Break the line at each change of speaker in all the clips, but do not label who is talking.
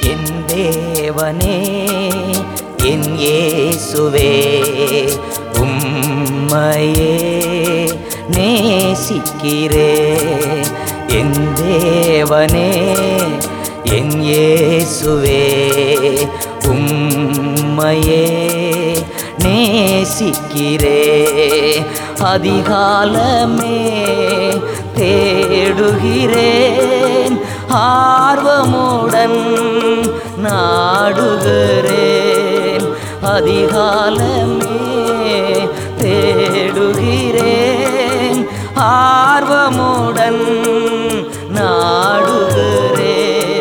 என் தேவனே என் இயேசுவே உம்மையே நேசிக்கிறே என் தேவனே என் இயேசுவே உம்மையே நேசிக்கிறே அதிகாலமே தேடுகிறேன் ஆர்வமுடன் நாடுகிறேன் அதிகாலமே தேடுகிறேன் ஆர்வமுடன் நாடுகிறே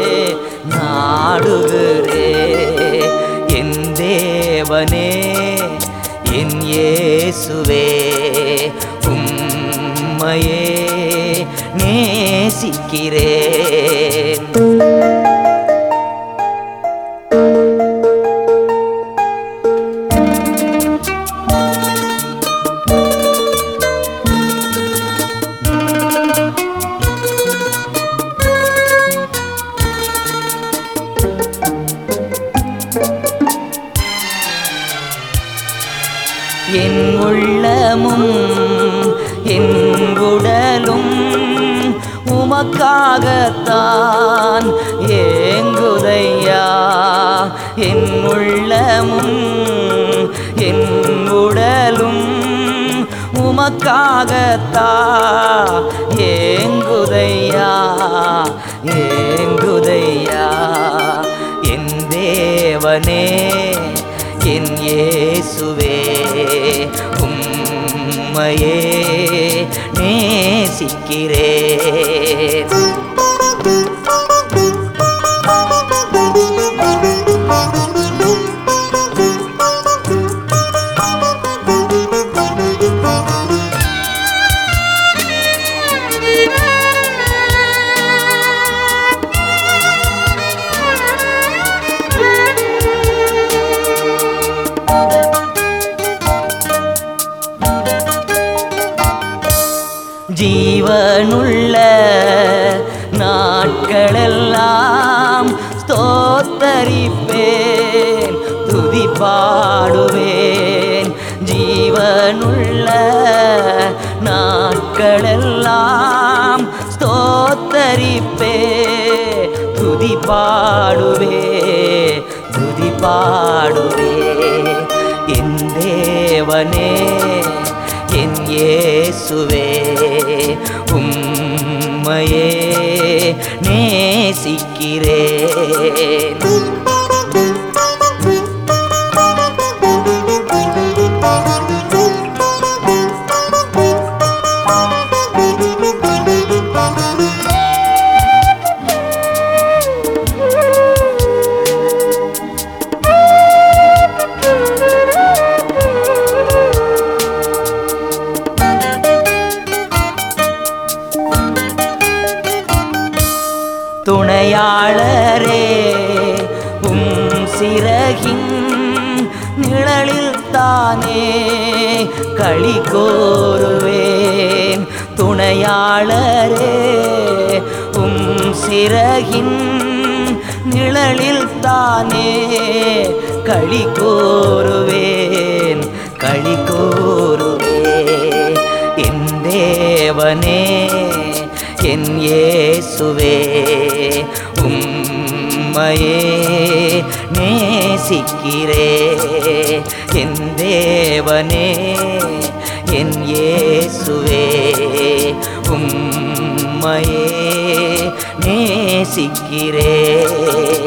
நாடுகிறே என் தேவனே என் இயேசுவே உம்மையே நேசிக்கிறேன் என் உள்ளமும் என் உடலும் உமக்காகத்தான் ஏங்குதையா என் உள்ளமும் என் உடலும் உமக்காகத்தா ஏங்குதையா ஏங்குதையா என் தேவனே என் இயேசுவே உம்மையே நேசிக்கிறேன் ஜீவனுள்ள நாட்களெல்லாம் ஸ்தோத்தரிப்பேன் துதி பாடுவேன் ஜீவனுள்ள நாட்களெல்லாம் ஸ்தோத்தரிப்பே துதி பாடுவே துதி பாடுவே என் தேவனே என் இயேசுவே உம்மையே நேசிக்கிறேன் துணையாளரே உம் சிறகின் நிழலில் தானே களி கோருவேன் துணையாளரே உம் சிறகின் நிழலில் தானே களி கோருவேன் களி கோருவேன் என் தேவனே என் இயேசுவே உம்மையே நேசிக்கிறே என் தேவனே என் இயேசுவே உம்மையே நேசிக்கிறே